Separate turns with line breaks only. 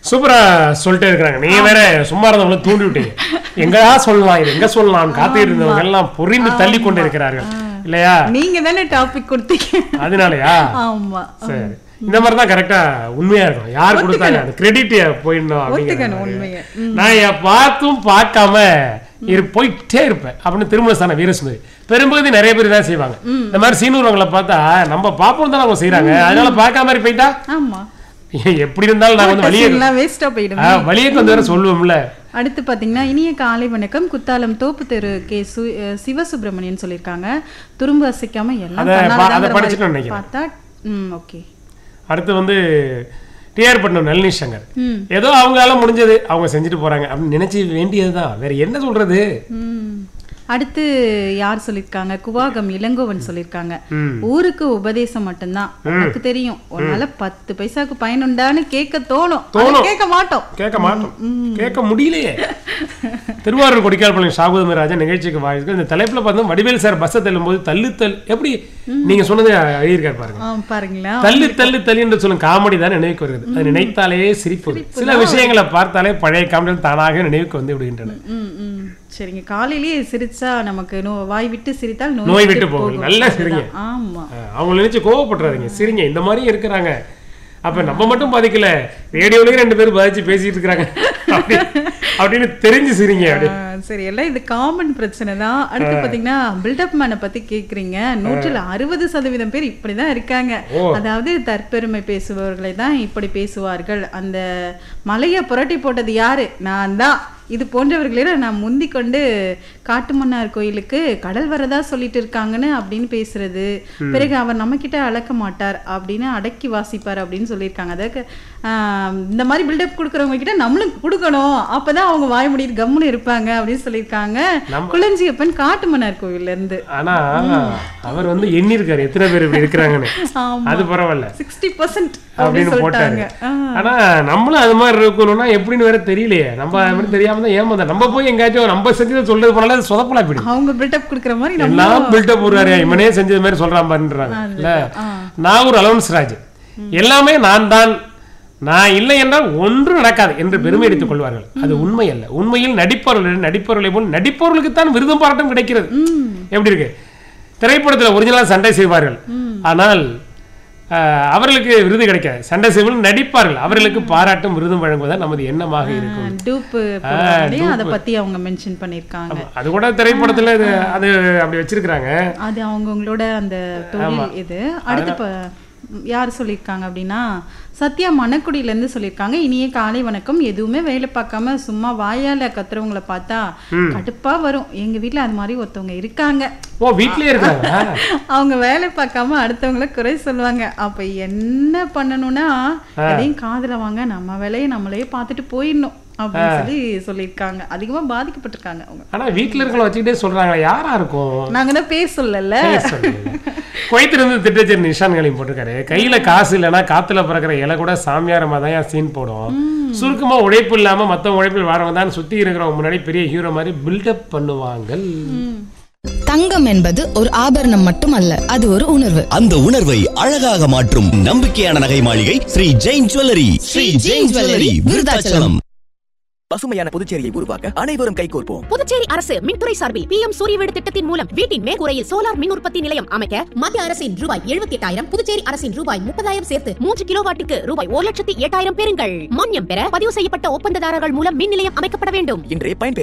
சூப்பரா சொல்லிட்டே இருக்கிறாங்க நீங்க வேற சும்மா இருந்தவங்கள தூண்டி விட்டீங்க எங்கடா சொல்லலாம் இது எங்க சொல்லலாம் காத்துட்டு இருந்தவங்க எல்லாம் புரிந்து தள்ளி கொண்டு இருக்கிறார்கள் இல்லையா
நீங்க தானே டாபிக் கொடுத்தீங்க
அதனாலயா
ஆமா
சரி இந்த மாதிரி தான் கரெக்டா உண்மையா இருக்கும் யார் கொடுத்தாங்க அந்த கிரெடிட் போயிடணும்
ஒத்துக்கணும்
அப்படிங்கிற
உண்மையை
நான் என் பார்த்தும் பார்க்காம இரு போயிட்டே இருப்பேன் அப்படின்னு திருமணஸ்தான வீரசுந்தரி பெரும்பகுதி நிறைய பேர் தான் செய்வாங்க இந்த மாதிரி சீனூர்வங்களை பார்த்தா நம்ம பார்ப்போம் தான் அவங்க செய்றாங்க அதனால பார்க்காம மாதிரி போயிட்டா
ஆமா
எப்படி இருந்தாலும் நான் வந்து வழியே
எல்லாம் வேஸ்டா போயிடும்
ஆ, வழியே கொஞ்சம் வேற சொல்லுவோம்ல
அடுத்து பாத்தீங்கன்னா இனிய காலை வணக்கம் குத்தாலம் தோப்பு தெரு கே சு அஹ் சிவசுப்பிரமணியன் சொல்லியிருக்காங்க துரும்பு அசைக்காம எல்லாம்
அத பா-
தன்னாலதாங்கிற
அத
மாதிரி
படிச்சுட்டோம்னு நினைக்கிறேன்.
பார்த்தா ம் ஓகே
அடுத்து வந்து டிஆர் பட்னம் நளினி சங்கர்
ம்
ஏதோ அவங்களால முடிஞ்சது அவங்க செஞ்சுட்டு போறாங்க அப்படின்னு நினைச்சு வேண்டியதுதான் வேற என்ன சொல்றது
ம். அடுத்து யார் சொல்லியிருக்காங்க குவாகம் இளங்கோவன் சொல்லியிருக்காங்க
ம்.
ஊருக்கு உபதேசம் மட்டும்தான் உனக்கு தெரியும் உன்னால பத்து பைசாக்கு பயனுண்டான்னு கேட்க தோணும் ஆனா கேட்க மாட்டோம்
கேட்க மாட்டோம் கேட்க முடியலையே திருவாரூர் கொடிக்கால்பாளையம் ஷாகுதமி ராஜா நிகழ்ச்சிக்கு வாழ்க்கை இந்த தலைப்புல பார்த்தா வடிவேல் சார் பஸ்ஸை தள்ளும்போது தள்ளு தள் எப்படி நீங்க சொன்னது எழுதியிருக்காரு பாருங்க
ஆ, பாருங்களா
தள்ளு தள்ளு தள்ளு என்று சொல்லும் காமெடி தான் நினைவுக்கு வருகிறது அது நினைத்தாலே சிரிப்பு சில விஷயங்களை பார்த்தாலே பழைய காமெடிகள் தானாக நினைவுக்கு வந்து விடுகின்றன
ம் ம் சரிங்க காலையிலேயே சிரிச்சா நமக்கு நோ வாய் விட்டு சிரித்தால்
நோய் விட்டு போகும் நல்லா சிரிங்க
அதுதான். ஆமா
அஹ் அவங்கள நினைச்சு கோவப்படுறாதீங்க சிரிங்க இந்த மாதிரியும் இருக்கிறாங்க அப்ப நம்ம மட்டும் பாதிக்கல ரேடியோலயும் ரெண்டு பேரும் பாதிச்சு பேசிட்டு இருக்காங்க அப்படி- அப்படின்னு தெரிஞ்சு சிரிங்க அப்படி
ஆ, சரி எல்லாம் இது காமன் பிரச்சனை தான் அடுத்து பாத்தீங்கன்னா பில்டப் மேனை பத்தி கேக்குறீங்க நூற்றுல அறுபது சதவீதம் பேர் இப்படிதான் இருக்காங்க
ஓ.
அதாவது தற்பெருமை பேசுபவர்களை தான் இப்படி பேசுவார்கள் அந்த மலையை புரட்டி போட்டது யாரு நான் தான் இது போன்றவர்களே நான் முந்தி கொண்டு காட்டுமன்னார் கோயிலுக்கு கடல் வரதா சொல்லிட்டு இருக்காங்கன்னு அப்படின்னு பேசுறது பிறகு அவர் நம்ம கிட்ட அளக்க மாட்டார் அப்படின்னு அடக்கி வாசிப்பார் அப்படின்னு சொல்லியிருக்காங்க அதாவது ஆஹ், இந்த மாதிரி பில்டப் கொடுக்குறவங்க கிட்ட நம்மளும் கொடுக்கணும் அப்பதான் அவங்க வாய் முடிட்டு கம்முன்னு இருப்பாங்க அப்படின்னு சொல்லியிருக்காங்க குளஞ்சியப்பன் காட்டுமன்னார் கோவில்ல இருந்து
ஆனா அவர் வந்து எண்ணிருக்காரு எத்தனை பேர் இப்படி இருக்கிறாங்கன்னு
ஆமா
அது பரவாயில்ல
சிக்ஸ்டி பர்சன்ட்
அப்படின்னு
அப்படின்னு
போட்டாரு
சொல்லிட்டாங்க ஆ.
ஆனா நம்மளும் அது மாதிரி இருக்கணும்னா எப்படின்னு வேற தெரியலையே நம்ம அது மாதிரி தெரியாம தான் ஏமாந்த நம்ம போய் எங்கேயாச்சும் நம்ம செஞ்சதை சொல்றது போனால அது சொதப்பலா இப்படி
அவங்க பில்டப் கொடுக்குற மாதிரி நம்ம
எல்லாம் பில்டப் போடுறாரு இவனே செஞ்சது மாதிரி சொல்றான் பாருன்றாங்க இல்ல நான் ஒரு அலவன்ஸ் ராஜ் எல்லாமே நான் தான் நான் இல்லை என்றால் ஒன்றும் நடக்காது என்று பெருமை எடுத்துக் கொள்வார்கள் அது உண்மை அல்ல உண்மையில் நடிப்பவர்கள் நடிப்பவர்களை போல் நடிப்பவர்களுக்கு தான் விருதும் பாராட்டும் கிடைக்கிறது எப்படி இருக்கு திரைப்படத்துல ஒரிஜினலா சண்டை செய்வார்கள் ஆனால் ஆஹ், அவர்களுக்கு விருது கிடைக்காது சண்டை செய்வர்கள் நடிப்பார்கள் அவர்களுக்கு பாராட்டும் விருதும் வழங்குவதுதான் நமது எண்ணமாக இருக்கும்
டூப்பு போடுறாங்களே அதை பத்தி அவங்க மென்ஷன் பண்ணிருக்காங்க
அது கூட திரைப்படத்துல இது அது அப்படி வச்சிருக்கிறாங்க
அது அவங்கவுங்களோட அந்த தொழில் இது அடுத்து இப்ப யார் சொல்லியிருக்காங்க அப்படின்னா சத்யா மணக்குடியில இருந்து சொல்லியிருக்காங்க இனிய காலை வணக்கம் எதுவுமே வேலை பார்க்காம சும்மா வாயால கத்துறவங்கள பார்த்தா கடுப்பா வரும் எங்க வீட்ல அது மாதிரி ஒருத்தவங்க இருக்காங்க
ஓ வீட்லயே இருக்காங்க
அவங்க வேலை பார்க்காம அடுத்தவங்கள குறை சொல்லுவாங்க அப்ப என்ன பண்ணணும்னா எதையும் காதுல வாங்க நம்ம வேலையை நம்மளே பார்த்துட்டு போயிடணும் அப்படின்னு சொல்லி சொல்லியிருக்காங்க அதிகமா பாதிக்கப்பட்டிருக்காங்க அவங்க
ஆனா வீட்டுல இருக்கவங்க வச்சுக்கிட்டே சொல்றாங்க யாரா இருக்கும்
நாங்க தான் பேச சொல்லல
குவைத்திலிருந்து திட்டச்சேரி நிஷான் கலையும் போட்டிருக்காரு கையில காசு இல்லைன்னா காத்துல பறக்கிற இலை கூட சாமியாரமா தான் சீன் போடும் சுருக்கமா உழைப்பு இல்லாம மத்த உழைப்பில் வாரவங்க தான் சுத்தி இருக்கிறவங்க முன்னாடி பெரிய ஹீரோ மாதிரி பில்டப் பண்ணுவாங்க
தங்கம் என்பது ஒரு ஆபரணம் மட்டுமல்ல அது ஒரு உணர்வு
அந்த உணர்வை அழகாக மாற்றும் நம்பிக்கையான நகை மாளிகை ஸ்ரீ ஜெயின் ஜுவல்லரி ஸ்ரீ ஜெயின் ஜுவல்லரி விருதாச்சலம்
பசுமையான புதுச்சேரியை உருவாக்க அனைவரும் கைகோர்ப்போம்
புதுச்சேரி அரசு மின்துறை சார்பில் பி எம் சூரிய வீடு திட்டத்தின் மூலம் வீட்டின் மேற்கூரையில் சோலார் மின் உற்பத்தி நிலையம் அமைக்க மத்திய அரசின் ரூபாய் எழுபத்தி எட்டாயிரம் புதுச்சேரி அரசின் ரூபாய் முப்பதாயிரம் சேர்த்து மூன்று கிலோ வாட்டுக்கு ரூபாய் ஒரு லட்சத்தி எட்டாயிரம் பெறுங்கள் மானியம் பெற பதிவு செய்யப்பட்ட ஒப்பந்ததாரர்கள் மூலம் மின் நிலையம் அமைக்கப்பட வேண்டும்
இன்றே பயன்பெறும்